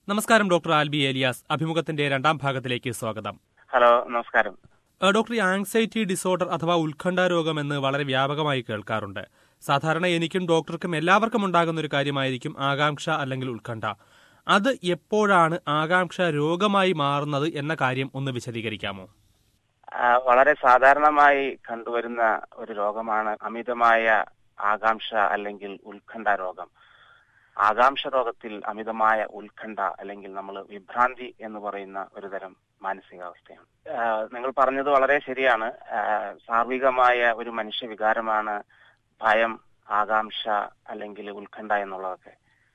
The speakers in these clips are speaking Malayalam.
നമസ്കാരം ഡോക്ടർ ആൽബി ഏലിയാസ് അഭിമുഖത്തിന്റെ രണ്ടാം ഭാഗത്തിലേക്ക് സ്വാഗതം ഹലോ നമസ്കാരം ഏഹ് ഡോക്ടർ ഈ ആങ്സൈറ്റി ഡിസോർഡർ അഥവാ ഉത്കണ്ഠ രോഗം എന്ന് വളരെ വ്യാപകമായി കേൾക്കാറുണ്ട് സാധാരണ എനിക്കും ഡോക്ടർക്കും എല്ലാവർക്കും ഉണ്ടാകുന്ന ഒരു കാര്യമായിരിക്കും ആകാംക്ഷ അല്ലെങ്കിൽ ഉത്കണ്ഠ അത് എപ്പോഴാണ് ആകാംക്ഷ രോഗമായി മാറുന്നത് എന്ന കാര്യം ഒന്ന് വിശദീകരിക്കാമോ ആ, വളരെ സാധാരണമായി കണ്ടുവരുന്ന ഒരു രോഗമാണ് അമിതമായ ആകാംക്ഷ അല്ലെങ്കിൽ ഉത്കണ്ഠ രോഗം ആകാംക്ഷ രോഗത്തിൽ അമിതമായ ഉത്കണ്ഠ അല്ലെങ്കിൽ നമ്മൾ വിഭ്രാന്തി എന്ന് പറയുന്ന ഒരു തരം മാനസികാവസ്ഥയാണ് ആ, നിങ്ങൾ പറഞ്ഞത് വളരെ ശരിയാണ് ആ, സാർവികമായ ഒരു മനുഷ്യ വികാരമാണ് ഭയം ആകാംക്ഷ അല്ലെങ്കിൽ ഉത്കണ്ഠ എന്നുള്ളതൊക്കെ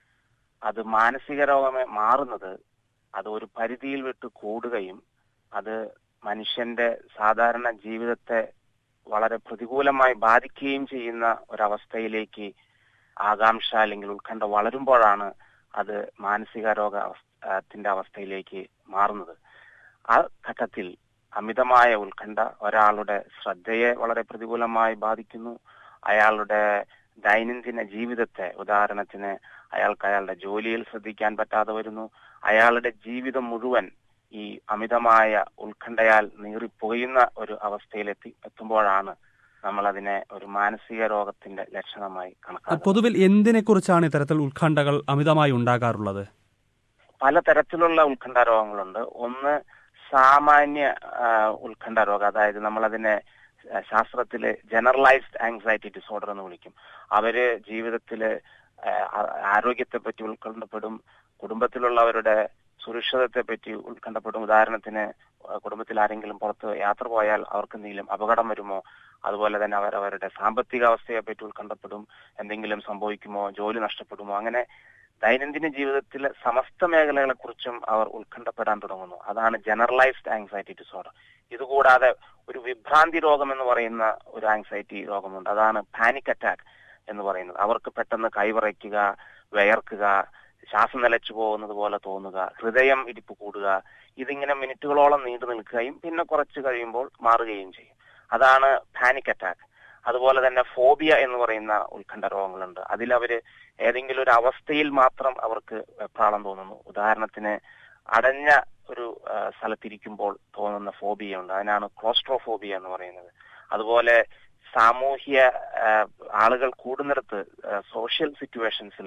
അത് മാനസിക രോഗമായി മാറുന്നത് അത് ഒരു പരിധിയിൽ വിട്ട് കൂടുകയും അത് മനുഷ്യന്റെ സാധാരണ ജീവിതത്തെ വളരെ പ്രതികൂലമായി ബാധിക്കുകയും ചെയ്യുന്ന ഒരവസ്ഥയിലേക്ക് ആകാംക്ഷ അല്ലെങ്കിൽ ഉത്കണ്ഠ വളരുമ്പോഴാണ് അത് മാനസിക രോഗ അവസ്ഥ- അവസ്ഥയിലേക്ക് മാറുന്നത് ആ ഘട്ടത്തിൽ അമിതമായ ഉത്കണ്ഠ ഒരാളുടെ ശ്രദ്ധയെ വളരെ പ്രതികൂലമായി ബാധിക്കുന്നു അയാളുടെ ദൈനംദിന ജീവിതത്തെ ഉദാഹരണത്തിന് അയാൾക്ക് അയാളുടെ ജോലിയിൽ ശ്രദ്ധിക്കാൻ പറ്റാതെ വരുന്നു അയാളുടെ ജീവിതം മുഴുവൻ ഈ അമിതമായ ഉത്കണ്ഠയാൽ നീറിപ്പുകയുന്ന ഒരു അവസ്ഥയിലെത്തി എത്തുമ്പോഴാണ് നമ്മൾ അതിനെ ഒരു മാനസിക രോഗത്തിന്റെ ലക്ഷണമായി കണക്കാക്കുന്നത് പൊതുവിൽ എന്തിനെക്കുറിച്ചാണ് ഇത്തരത്തിൽ ഉത്കണ്ഠകൾ അമിതമായി ഉണ്ടാകാറുള്ളത് പലതരത്തിലുള്ള ഉത്കണ്ഠ രോഗങ്ങളുണ്ട് ഒന്ന് സാമാന്യ ആ, ഉത്കണ്ഠ രോഗം അതായത് നമ്മളതിനെ ആ, ശാസ്ത്രത്തില് ജനറലൈസ്ഡ് ആങ്സൈറ്റി ഡിസോർഡർ എന്ന് വിളിക്കും അവര് ജീവിതത്തില് ആ, ആ- ആരോഗ്യത്തെ പറ്റി ഉത്കണ്ഠപ്പെടും കുടുംബത്തിലുള്ളവരുടെ സുരക്ഷിതത്തെ പറ്റി ഉത്കണ്ഠപ്പെടും ഉദാഹരണത്തിന് ആ, കുടുംബത്തിൽ ആരെങ്കിലും പുറത്ത് യാത്ര പോയാൽ അവർക്ക് എന്തെങ്കിലും അപകടം വരുമോ അതുപോലെ തന്നെ അവർ അവരുടെ സാമ്പത്തിക അവസ്ഥയെ പറ്റി ഉത്കണ്ഠപ്പെടും എന്തെങ്കിലും സംഭവിക്കുമോ ജോലി നഷ്ടപ്പെടുമോ അങ്ങനെ ദൈനംദിന ജീവിതത്തിലെ സമസ്ത മേഖലകളെ കുറിച്ചും അവർ ഉത്കണ്ഠപ്പെടാൻ തുടങ്ങുന്നു അതാണ് ജനറലൈസ്ഡ് ആങ്സൈറ്റി ഡിസോർഡർ ഇതുകൂടാതെ ഒരു വിഭ്രാന്തി രോഗം എന്ന് പറയുന്ന ഒരു ആങ്സൈറ്റി രോഗമുണ്ട് അതാണ് പാനിക് അറ്റാക്ക് എന്ന് പറയുന്നത് അവർക്ക് പെട്ടെന്ന് കൈവിറയ്ക്കുക വിയർക്കുക ശ്വാസം നിലച്ചു പോകുന്നത് പോലെ തോന്നുക ഹൃദയം ഇടിപ്പ് കൂടുക ഇതിങ്ങനെ മിനിറ്റുകളോളം നീണ്ടു നിൽക്കുകയും പിന്നെ കുറച്ച് കഴിയുമ്പോൾ മാറുകയും ചെയ്യും അതാണ് പാനിക് അറ്റാക്ക് അതുപോലെ തന്നെ ഫോബിയ എന്ന് പറയുന്ന ഉത്കണ്ഠ രോഗങ്ങളുണ്ട് അതിൽ അവര് ഏതെങ്കിലും ഒരു അവസ്ഥയിൽ മാത്രം അവർക്ക് വെപ്രാളം തോന്നുന്നു ഉദാഹരണത്തിന് അടഞ്ഞ ഒരു ആ, സ്ഥലത്തിരിക്കുമ്പോൾ തോന്നുന്ന ഫോബിയ ഉണ്ട് അതിനാണ് ക്ലോസ്ട്രോഫോബിയ എന്ന് പറയുന്നത് അതുപോലെ സാമൂഹ്യ ആ, ആളുകൾ കൂടുന്നിടത്ത് സോഷ്യൽ സിറ്റുവേഷൻസിൽ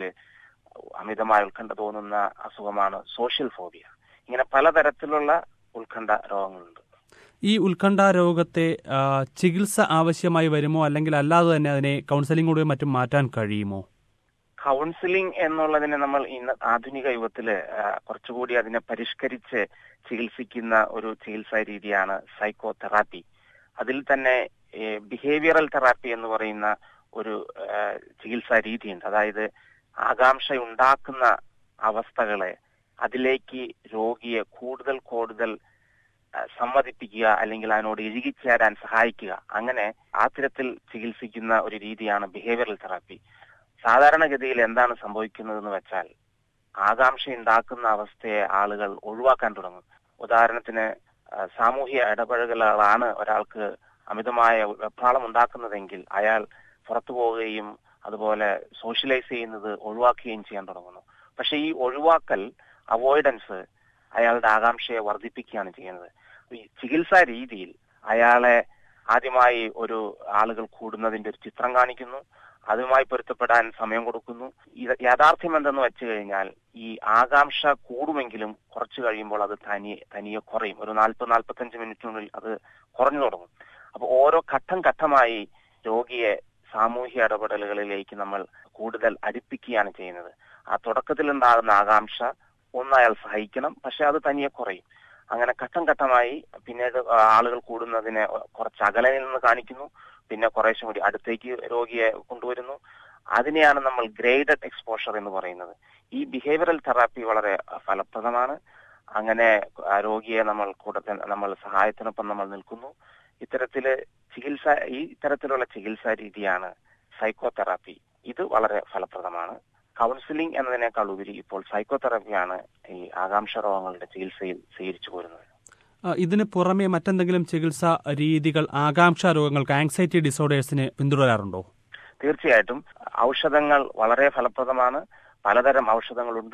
അമിതമായ ഉത്കണ്ഠ തോന്നുന്ന അസുഖമാണ് സോഷ്യൽ ഫോബിയ ഇങ്ങനെ പലതരത്തിലുള്ള ഉത്കണ്ഠ രോഗങ്ങളുണ്ട് ഈ ഉത്കണ്ഠ രോഗത്തെ ആ, ചികിത്സ ആവശ്യമായി വരുമോ അല്ലെങ്കിൽ അല്ലാതെ തന്നെ അതിനെ കൗൺസിലിംഗിലൂടെയും മറ്റും മാറ്റാൻ കഴിയുമോ കൗൺസിലിംഗ് എന്നുള്ളതിനെ നമ്മൾ ഇന്ന് ആധുനിക യുഗത്തില് ആ, കുറച്ചുകൂടി അതിനെ പരിഷ്കരിച്ച് ചികിത്സിക്കുന്ന ഒരു ചികിത്സാ രീതിയാണ് സൈക്കോ തെറാപ്പി അതിൽ തന്നെ ബിഹേവിയറൽ തെറാപ്പി എന്ന് പറയുന്ന ഒരു ആ, ചികിത്സാ രീതിയുണ്ട് അതായത് ആകാംക്ഷ ഉണ്ടാക്കുന്ന അവസ്ഥകളെ അതിലേക്ക് രോഗിയെ കൂടുതൽ കൂടുതൽ ആ, സമ്മതിപ്പിക്കുക അല്ലെങ്കിൽ അതിനോട് ഇഴുകിച്ചേരാൻ സഹായിക്കുക അങ്ങനെ ആ തരത്തിൽ ചികിത്സിക്കുന്ന ഒരു രീതിയാണ് ബിഹേവിയറൽ തെറാപ്പി സാധാരണഗതിയിൽ എന്താണ് സംഭവിക്കുന്നതെന്ന് വെച്ചാൽ ആകാംക്ഷ ഉണ്ടാക്കുന്ന അവസ്ഥയെ ആളുകൾ ഒഴിവാക്കാൻ തുടങ്ങും ഉദാഹരണത്തിന് ആ, സാമൂഹ്യ ഇടപഴകലുകളാണ് ഒരാൾക്ക് അമിതമായ വെപ്രാളം ഉണ്ടാക്കുന്നതെങ്കിൽ അയാൾ പുറത്തു പോവുകയും അതുപോലെ സോഷ്യലൈസ് ചെയ്യുന്നത് ഒഴിവാക്കുകയും ചെയ്യാൻ തുടങ്ങുന്നു പക്ഷെ ഈ ഒഴിവാക്കൽ അവോയ്ഡൻസ് അയാളുടെ ആകാംക്ഷയെ വർദ്ധിപ്പിക്കുകയാണ് ചെയ്യുന്നത് ഈ ചികിത്സാ രീതിയിൽ അയാളെ ആദ്യമായി ഒരു ആളുകൾ കൂടുന്നതിന്റെ ഒരു ചിത്രം കാണിക്കുന്നു അതുമായി പൊരുത്തപ്പെടാൻ സമയം കൊടുക്കുന്നു ഇത് യാഥാർത്ഥ്യം എന്തെന്ന് വെച്ച് കഴിഞ്ഞാൽ ഈ ആകാംക്ഷ കൂടുമെങ്കിലും കുറച്ചു കഴിയുമ്പോൾ അത് തനിയെ തനിയെ കുറയും ഒരു നാൽപ്പത് നാൽപ്പത്തഞ്ച് മിനിറ്റിനുള്ളിൽ അത് കുറഞ്ഞു തുടങ്ങും അപ്പൊ ഓരോ ഘട്ടം ഘട്ടമായി രോഗിയെ സാമൂഹ്യ ഇടപെടലുകളിലേക്ക് നമ്മൾ കൂടുതൽ അടുപ്പിക്കുകയാണ് ചെയ്യുന്നത് ആ തുടക്കത്തിൽ ഉണ്ടാകുന്ന ആകാംക്ഷ ഒന്ന് അയാൾ സഹിക്കണം പക്ഷെ അത് തനിയെ കുറയും അങ്ങനെ ഘട്ടം ഘട്ടമായി പിന്നീട് ആളുകൾ കൂടുന്നതിനെ കുറച്ച് അകലയിൽ നിന്ന് കാണിക്കുന്നു പിന്നെ കുറേശ്ശും കൂടി അടുത്തേക്ക് രോഗിയെ കൊണ്ടുവരുന്നു അതിനെയാണ് നമ്മൾ ഗ്രേഡഡ് എക്സ്പോഷർ എന്ന് പറയുന്നത് ഈ ബിഹേവിയറൽ തെറാപ്പി വളരെ ഫലപ്രദമാണ് അങ്ങനെ ആ രോഗിയെ നമ്മൾ കൂടെ തന്നെ- നമ്മൾ സഹായത്തിനൊപ്പം നമ്മൾ നിൽക്കുന്നു ഇത്തരത്തില് ചികിത്സ ഈ തരത്തിലുള്ള ചികിത്സാ രീതിയാണ് സൈക്കോ തെറാപ്പി ഇത് വളരെ ഫലപ്രദമാണ് കൗൺസിലിംഗ് എന്നതിനേക്കാൾ ഉപരി ഇപ്പോൾ സൈക്കോ തെറാപ്പിയാണ് ഈ ആകാംക്ഷ രോഗങ്ങളുടെ ചികിത്സയിൽ സ്വീകരിച്ചു പോരുന്നത് ആ, ഇതിന് പുറമെ മറ്റെന്തെങ്കിലും ചികിത്സാ രീതികൾ ആകാംക്ഷ രോഗങ്ങൾക്ക് ആങ്സൈറ്റി ഡിസോർഡേഴ്സിന് പിന്തുടരാറുണ്ടോ തീർച്ചയായിട്ടും ഔഷധങ്ങൾ വളരെ ഫലപ്രദമാണ് പലതരം ഔഷധങ്ങളുണ്ട്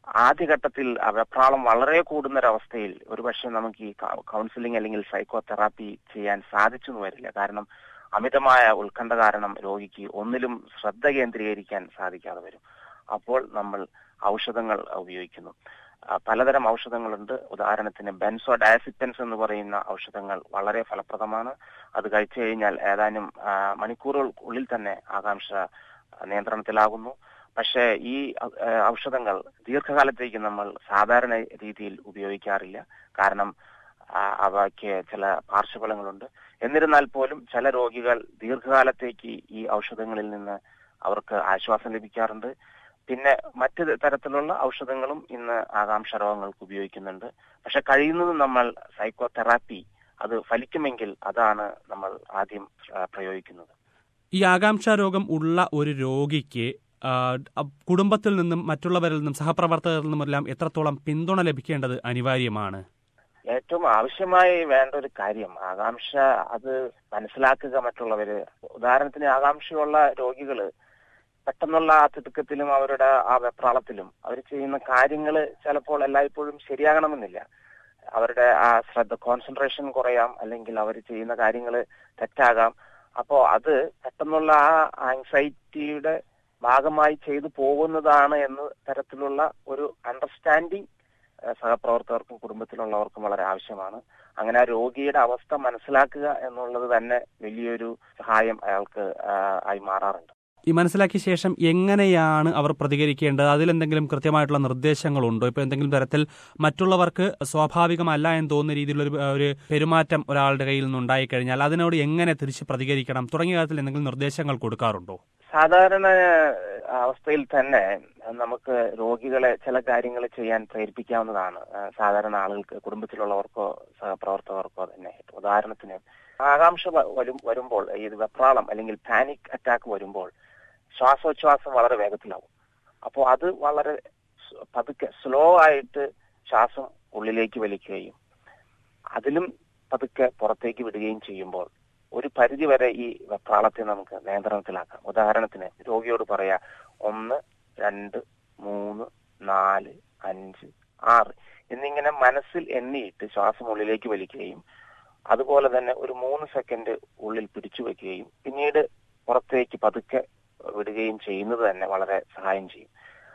ആദ്യഘട്ടത്തിൽ ആ വെപ്രാളം വളരെ കൂടുന്നൊരവസ്ഥയിൽ ഒരുപക്ഷെ നമുക്ക് ഈ കൗൺസിലിംഗ് അല്ലെങ്കിൽ സൈക്കോ തെറാപ്പി ചെയ്യാൻ സാധിച്ചെന്ന് വരില്ല കാരണം അമിതമായ ഉത്കണ്ഠ കാരണം രോഗിക്ക് ഒന്നിലും ശ്രദ്ധ കേന്ദ്രീകരിക്കാൻ സാധിക്കാതെ വരും അപ്പോൾ നമ്മൾ ഔഷധങ്ങൾ ഉപയോഗിക്കുന്നു ആ, പലതരം ഔഷധങ്ങളുണ്ട് ഉദാഹരണത്തിന് ബെൻസോ ഡയസിപ്പൻസ് എന്ന് പറയുന്ന ഔഷധങ്ങൾ വളരെ ഫലപ്രദമാണ് അത് കഴിച്ചു കഴിഞ്ഞാൽ ഏതാനും ആ, മണിക്കൂറുകൾക്കുള്ളിൽ തന്നെ ആകാംക്ഷ നിയന്ത്രണത്തിലാകുന്നു പക്ഷേ ഈ ആ, ഔഷധങ്ങൾ ദീർഘകാലത്തേക്ക് നമ്മൾ സാധാരണ രീതിയിൽ ഉപയോഗിക്കാറില്ല കാരണം ആ, അവയ്ക്ക് ചില പാർശ്വഫലങ്ങളുണ്ട് എന്നിരുന്നാൽ പോലും ചില രോഗികൾ ദീർഘകാലത്തേക്ക് ഈ ഔഷധങ്ങളിൽ നിന്ന് അവർക്ക് ആശ്വാസം ലഭിക്കാറുണ്ട് പിന്നെ മറ്റ് തരത്തിലുള്ള ഔഷധങ്ങളും ഇന്ന് ആകാംക്ഷ രോഗങ്ങൾക്ക് ഉപയോഗിക്കുന്നുണ്ട് പക്ഷെ കഴിയുന്നതും നമ്മൾ സൈക്കോ തെറാപ്പി അത് ഫലിക്കുമെങ്കിൽ അതാണ് നമ്മൾ ആദ്യം ആ, പ്രയോഗിക്കുന്നത് ഈ ആകാംക്ഷ രോഗം ഉള്ള ഒരു രോഗിക്ക് ആ, അ- കുടുംബത്തിൽ നിന്നും മറ്റുള്ളവരിൽ നിന്നും സഹപ്രവർത്തകരിൽ നിന്നുമെല്ലാം എത്രത്തോളം പിന്തുണ ലഭിക്കേണ്ടത് അനിവാര്യമാണ് ഏറ്റവും ആവശ്യമായി വേണ്ട ഒരു കാര്യം ആകാംക്ഷ അത് മനസ്സിലാക്കുക മറ്റുള്ളവര് ഉദാഹരണത്തിന് ആകാംക്ഷയുള്ള രോഗികള് പെട്ടെന്നുള്ള ആ തിടുക്കത്തിലും അവരുടെ ആ വെപ്രാളത്തിലും അവർ ചെയ്യുന്ന കാര്യങ്ങൾ ചിലപ്പോൾ എല്ലായ്പ്പോഴും ശരിയാകണമെന്നില്ല അവരുടെ ആ ശ്രദ്ധ കോൺസെൻട്രേഷൻ കുറയാം അല്ലെങ്കിൽ അവർ ചെയ്യുന്ന കാര്യങ്ങൾ തെറ്റാകാം അപ്പോ അത് പെട്ടെന്നുള്ള ആ ആങ്സൈറ്റിയുടെ ഭാഗമായി ചെയ്തു പോകുന്നതാണ് എന്ന തരത്തിലുള്ള ഒരു അണ്ടർസ്റ്റാൻഡിങ് ഏഹ് സഹപ്രവർത്തകർക്കും കുടുംബത്തിലുള്ളവർക്കും വളരെ ആവശ്യമാണ് അങ്ങനെ ആ രോഗിയുടെ അവസ്ഥ മനസ്സിലാക്കുക എന്നുള്ളത് തന്നെ വലിയൊരു സഹായം അയാൾക്ക് ആഹ് ആയി മാറാറുണ്ട് ഈ മനസ്സിലാക്കിയ ശേഷം എങ്ങനെയാണ് അവർ പ്രതികരിക്കേണ്ടത് അതിലെന്തെങ്കിലും കൃത്യമായിട്ടുള്ള നിർദ്ദേശങ്ങളുണ്ടോ ഇപ്പൊ എന്തെങ്കിലും തരത്തിൽ മറ്റുള്ളവർക്ക് സ്വാഭാവികമല്ല എന്ന് തോന്നുന്ന രീതിയിലുള്ള ഒരു, ഒരു പെരുമാറ്റം ഒരാളുടെ കയ്യിൽ നിന്നുണ്ടായി കഴിഞ്ഞാൽ അതിനോട് എങ്ങനെ തിരിച്ച് പ്രതികരിക്കണം തുടങ്ങിയ കാര്യത്തിൽ എന്തെങ്കിലും നിർദ്ദേശങ്ങൾ കൊടുക്കാറുണ്ടോ സാധാരണ അവസ്ഥയിൽ തന്നെ നമുക്ക് രോഗികളെ ചില കാര്യങ്ങൾ ചെയ്യാൻ പ്രേരിപ്പിക്കാവുന്നതാണ് ആഹ് സാധാരണ ആളുകൾക്ക് കുടുംബത്തിലുള്ളവർക്കോ സഹപ്രവർത്തകർക്കോ തന്നെ ഉദാഹരണത്തിന് ആകാംക്ഷ വ- വരും വരുമ്പോൾ ഈ വെപ്രാളം അല്ലെങ്കിൽ പാനിക് അറ്റാക്ക് വരുമ്പോൾ ശ്വാസോച്ഛ്വാസം വളരെ വേഗത്തിലാവും അപ്പോൾ അത് വളരെ സ് പതുക്കെ സ്ലോ ആയിട്ട് ശ്വാസം ഉള്ളിലേക്ക് വലിക്കുകയും അതിലും പതുക്കെ പുറത്തേക്ക് വിടുകയും ചെയ്യുമ്പോൾ ഒരു പരിധി വരെ ഈ വെപ്രാളത്തെ നമുക്ക് നിയന്ത്രണത്തിലാക്കാം ഉദാഹരണത്തിന് രോഗിയോട് പറയാ ഒന്ന് രണ്ട് മൂന്ന് നാല് അഞ്ച് ആറ് എന്നിങ്ങനെ മനസ്സിൽ എണ്ണിയിട്ട് ശ്വാസം ഉള്ളിലേക്ക് വലിക്കുകയും അതുപോലെ തന്നെ ഒരു മൂന്ന് സെക്കൻഡ് ഉള്ളിൽ പിടിച്ചു വെക്കുകയും പിന്നീട് പുറത്തേക്ക് പതുക്കെ വിടുകയും ചെയ്യുന്നത് തന്നെ വളരെ സഹായം ചെയ്യും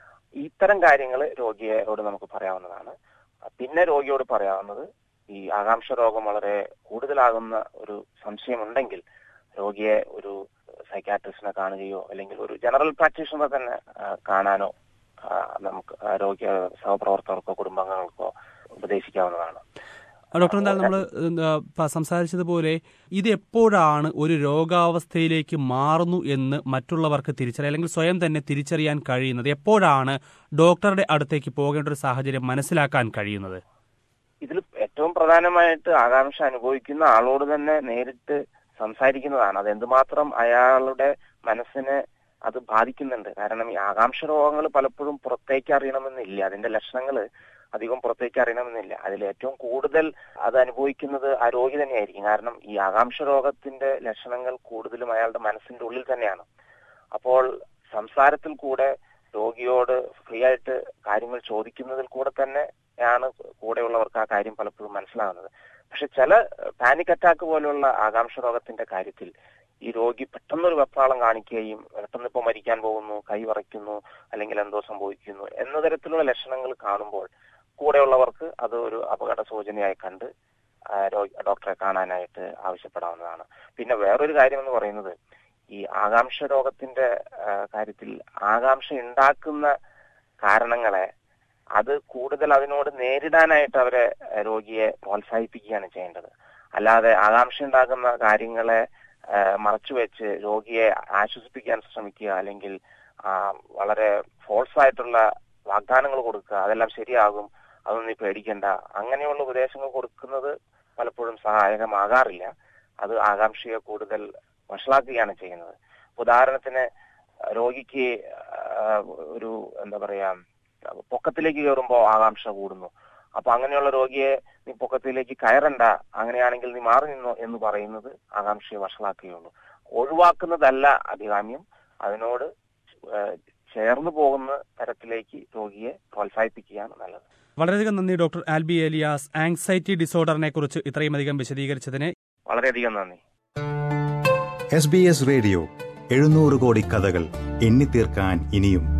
ഇത്തരം കാര്യങ്ങൾ രോഗിയോട് നമുക്ക് പറയാവുന്നതാണ് പിന്നെ രോഗിയോട് പറയാവുന്നത് ഈ ആകാംക്ഷ രോഗം വളരെ കൂടുതലാകുന്ന ഒരു സംശയമുണ്ടെങ്കിൽ രോഗിയെ ഒരു സൈക്കാട്രിസ്റ്റിനെ കാണുകയോ അല്ലെങ്കിൽ ഒരു ജനറൽ പ്രാക്ടീഷണറെ തന്നെ ആ, കാണാനോ ആ, നമുക്ക് ആ രോഗി സഹപ്രവർത്തകർക്കോ കുടുംബാംഗങ്ങൾക്കോ ഉപദേശിക്കാവുന്നതാണ് ഡോക്ടർ എന്തായാലും നമ്മൾ സംസാരിച്ചതുപോലെ ഇത് എപ്പോഴാണ് ഒരു രോഗാവസ്ഥയിലേക്ക് മാറുന്നു എന്ന് മറ്റുള്ളവർക്ക് തിരിച്ചറിയാൻ അല്ലെങ്കിൽ സ്വയം തന്നെ തിരിച്ചറിയാൻ കഴിയുന്നത് എപ്പോഴാണ് ഡോക്ടറുടെ അടുത്തേക്ക് പോകേണ്ട ഒരു സാഹചര്യം മനസ്സിലാക്കാൻ കഴിയുന്നത് ഇതിൽ ഏറ്റവും പ്രധാനമായിട്ട് ആകാംക്ഷ അനുഭവിക്കുന്ന ആളോട് തന്നെ നേരിട്ട് സംസാരിക്കുന്നതാണ് അത് എന്തുമാത്രം അയാളുടെ മനസ്സിനെ അത് ബാധിക്കുന്നുണ്ട് കാരണം ഈ ആകാംക്ഷ രോഗങ്ങൾ പലപ്പോഴും പുറത്തേക്ക് അറിയണമെന്നില്ല അതിന്റെ ലക്ഷണങ്ങൾ അധികം പുറത്തേക്ക് അറിയണമെന്നില്ല അതിൽ ഏറ്റവും കൂടുതൽ അത് അനുഭവിക്കുന്നത് ആ രോഗി തന്നെയായിരിക്കും കാരണം ഈ ആകാംക്ഷ രോഗത്തിന്റെ ലക്ഷണങ്ങൾ കൂടുതലും അയാളുടെ മനസ്സിന്റെ ഉള്ളിൽ തന്നെയാണ് അപ്പോൾ സംസാരത്തിൽ കൂടെ രോഗിയോട് ഫ്രീ ആയിട്ട് കാര്യങ്ങൾ ചോദിക്കുന്നതിൽ കൂടെ തന്നെ ആണ് കൂടെയുള്ളവർക്ക് ആ കാര്യം പലപ്പോഴും മനസ്സിലാകുന്നത് പക്ഷെ ചില പാനിക് അറ്റാക്ക് പോലുള്ള ആകാംക്ഷ രോഗത്തിന്റെ കാര്യത്തിൽ ഈ രോഗി പെട്ടെന്നൊരു വെപ്രാളം കാണിക്കുകയും പെട്ടെന്ന് ഇപ്പൊ മരിക്കാൻ പോകുന്നു കൈ വറയ്ക്കുന്നു അല്ലെങ്കിൽ എന്തോ സംഭവിക്കുന്നു എന്ന തരത്തിലുള്ള ലക്ഷണങ്ങൾ കാണുമ്പോൾ കൂടെയുള്ളവർക്ക് അത് ഒരു അപകട സൂചനയായി കണ്ട് ആ, രോഗി ഡോക്ടറെ കാണാനായിട്ട് ആവശ്യപ്പെടാവുന്നതാണ് പിന്നെ വേറൊരു കാര്യം എന്ന് പറയുന്നത് ഈ ആകാംക്ഷ രോഗത്തിന്റെ ആ, കാര്യത്തിൽ ആകാംക്ഷ ഉണ്ടാക്കുന്ന കാരണങ്ങളെ അത് കൂടുതൽ അതിനോട് നേരിടാനായിട്ട് അവരെ ആ, രോഗിയെ പ്രോത്സാഹിപ്പിക്കുകയാണ് ചെയ്യേണ്ടത് അല്ലാതെ ആകാംക്ഷ ഉണ്ടാക്കുന്ന കാര്യങ്ങളെ ആ, മറച്ചുവെച്ച് രോഗിയെ ആശ്വസിപ്പിക്കാൻ ശ്രമിക്കുക അല്ലെങ്കിൽ ആ, വളരെ ഫോൾസ് ആയിട്ടുള്ള വാഗ്ദാനങ്ങൾ കൊടുക്കുക അതെല്ലാം ശരിയാകും അതൊന്നും നീ പേടിക്കണ്ട അങ്ങനെയുള്ള ഉപദേശങ്ങൾ കൊടുക്കുന്നത് പലപ്പോഴും സഹായകമാകാറില്ല അത് ആകാംക്ഷയെ കൂടുതൽ വഷളാക്കുകയാണ് ചെയ്യുന്നത് ഉദാഹരണത്തിന് രോഗിക്ക് ആ, ഒരു എന്താ പറയാ പൊക്കത്തിലേക്ക് കയറുമ്പോൾ ആകാംക്ഷ കൂടുന്നു അപ്പൊ അങ്ങനെയുള്ള രോഗിയെ നീ പൊക്കത്തിലേക്ക് കയറണ്ട അങ്ങനെയാണെങ്കിൽ നീ മാറി നിന്നോ എന്ന് പറയുന്നത് ആകാംക്ഷയെ വഷളാക്കുകയുള്ളൂ ഒഴിവാക്കുന്നതല്ല അഭികാമ്യം അതിനോട് ആ, ചേർന്ന് പോകുന്ന തരത്തിലേക്ക് രോഗിയെ പ്രോത്സാഹിപ്പിക്കുകയാണ് നല്ലത് വളരെയധികം നന്ദി ഡോക്ടർ ആൽബി ഏലിയാസ് ആങ്സൈറ്റി ഡിസോർഡറിനെ കുറിച്ച് ഇത്രയും അധികം വിശദീകരിച്ചതിന് വളരെയധികം നന്ദി എസ് ബി എസ് റേഡിയോ എഴുന്നൂറ് കോടി കഥകൾ എണ്ണിത്തീർക്കാൻ ഇനിയും